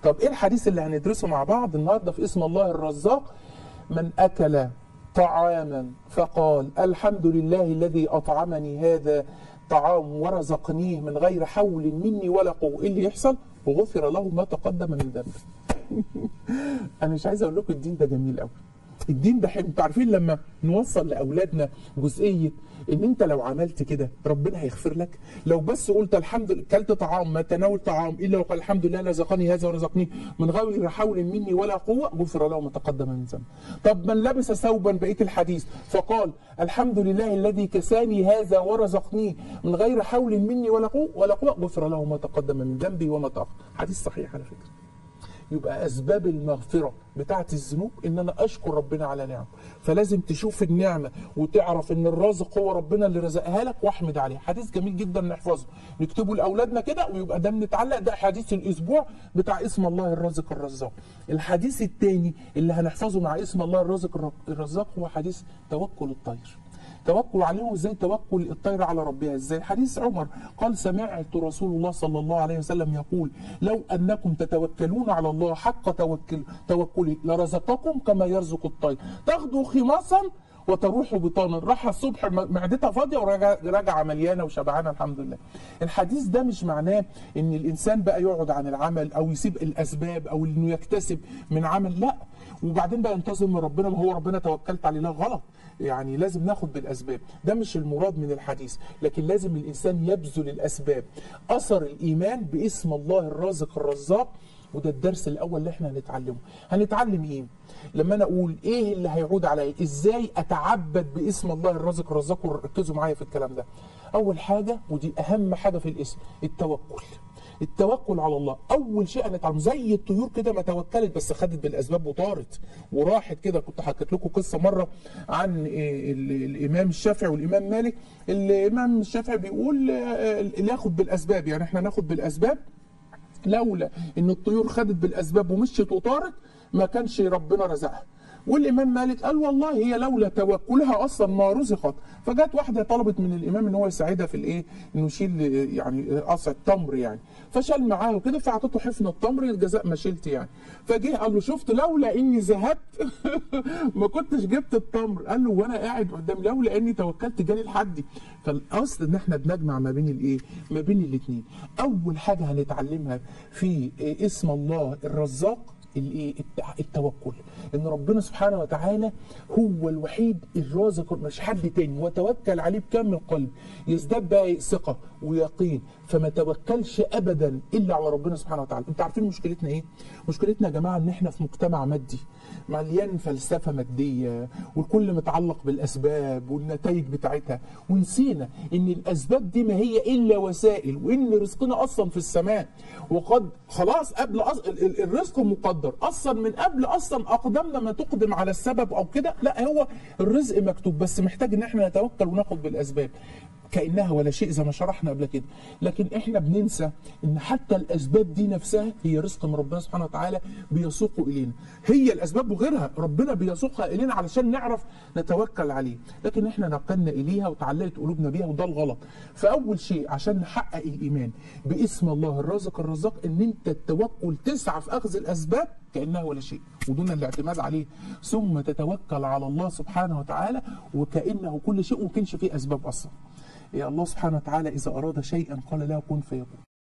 طب ايه الحديث اللي هندرسه مع بعض النهارده في اسم الله الرزاق من اكل طعاما فقال الحمد لله الذي اطعمني هذا طعام ورزقنيه من غير حول مني ولا قوه ايه اللي يحصل وغفر له ما تقدم من ذنبه انا مش عايز اقول لكم الدين ده جميل قوي الدين ده حلو انتوا عارفين لما نوصل لاولادنا جزئيه ان انت لو عملت كده ربنا هيغفر لك لو بس قلت الحمد لله كلت طعام ما تناول طعام الا وقال الحمد لله رزقني هذا ورزقني من غير حول مني ولا قوه غفر له ما تقدم من ذنب طب من لبس ثوبا بقيه الحديث فقال الحمد لله الذي كساني هذا ورزقني من غير حول مني ولا قوه ولا قوه غفر له ما تقدم من ذنبي وما تاخر حديث صحيح على فكره يبقى اسباب المغفره بتاعه الذنوب ان انا اشكر ربنا على نعمه فلازم تشوف النعمه وتعرف ان الرازق هو ربنا اللي رزقها لك واحمد عليه حديث جميل جدا نحفظه نكتبه لاولادنا كده ويبقى ده بنتعلق ده حديث الاسبوع بتاع اسم الله الرازق الرزاق الحديث الثاني اللي هنحفظه مع اسم الله الرازق الرزاق هو حديث توكل الطير توكل عليهم ازاي توكل الطير على ربها ازاي حديث عمر قال سمعت رسول الله صلى الله عليه وسلم يقول لو انكم تتوكلون على الله حق توكل توكله لرزقكم كما يرزق الطير تاخذوا خماصا وتروح بطانا راح الصبح معدتها فاضيه وراجعه مليانه وشبعانه الحمد لله الحديث ده مش معناه ان الانسان بقى يقعد عن العمل او يسيب الاسباب او انه يكتسب من عمل لا وبعدين بقى ينتظر من ربنا ما هو ربنا توكلت عليه لا غلط يعني لازم ناخد بالاسباب ده مش المراد من الحديث لكن لازم الانسان يبذل الاسباب اثر الايمان باسم الله الرازق الرزاق وده الدرس الاول اللي احنا هنتعلمه هنتعلم ايه لما انا اقول ايه اللي هيعود عليا ازاي اتعبد باسم الله الرازق الرزاق وركزوا معايا في الكلام ده اول حاجه ودي اهم حاجه في الاسم التوكل التوكل على الله اول شيء هنتعلمه زي الطيور كده ما توكلت بس خدت بالاسباب وطارت وراحت كده كنت حكيت لكم قصه مره عن الامام الشافعي والامام مالك الامام الشافعي بيقول ناخد بالاسباب يعني احنا ناخد بالاسباب لولا ان الطيور خدت بالاسباب ومشيت وطارت ما كانش ربنا رزقها والامام مالك قال والله هي لولا توكلها اصلا ما رزقت فجت واحده طلبت من الامام ان هو يساعدها في الايه انه يشيل يعني قصع التمر يعني فشال معاه وكده فاعطته حفن التمر الجزاء ما شلت يعني فجه قال له شفت لولا اني ذهبت ما كنتش جبت التمر قال له وانا قاعد قدام لولا اني توكلت جالي لحدي فالاصل ان احنا بنجمع ما بين الايه ما بين الاثنين اول حاجه هنتعلمها في اسم الله الرزاق الايه التوكل ان ربنا سبحانه وتعالى هو الوحيد الرازق مش حد تاني وتوكل عليه بكامل قلب يزداد بقى ثقه ويقين فما توكلش ابدا الا على ربنا سبحانه وتعالى انتوا عارفين مشكلتنا ايه مشكلتنا يا جماعه ان احنا في مجتمع مادي مليان فلسفه ماديه والكل متعلق بالاسباب والنتائج بتاعتها ونسينا ان الاسباب دي ما هي الا وسائل وان رزقنا اصلا في السماء وقد خلاص قبل أص... الرزق مقدر اصلا من قبل اصلا اقدامنا ما تقدم على السبب او كده لا هو الرزق مكتوب بس محتاج ان احنا نتوكل وناخد بالاسباب كانها ولا شيء زي ما شرحنا قبل كده لكن احنا بننسى ان حتى الاسباب دي نفسها هي رزق من ربنا سبحانه وتعالى بيسوقه الينا هي الاسباب وغيرها ربنا بيسوقها الينا علشان نعرف نتوكل عليه لكن احنا نقلنا اليها وتعلقت قلوبنا بيها وده الغلط فاول شيء عشان نحقق الايمان باسم الله الرازق الرزاق ان انت التوكل تسعى في اخذ الاسباب كانها ولا شيء ودون الاعتماد عليه ثم تتوكل على الله سبحانه وتعالى وكانه كل شيء وما كانش فيه اسباب اصلا يا الله سبحانه وتعالى إذا أراد شيئا قال له كن فيكون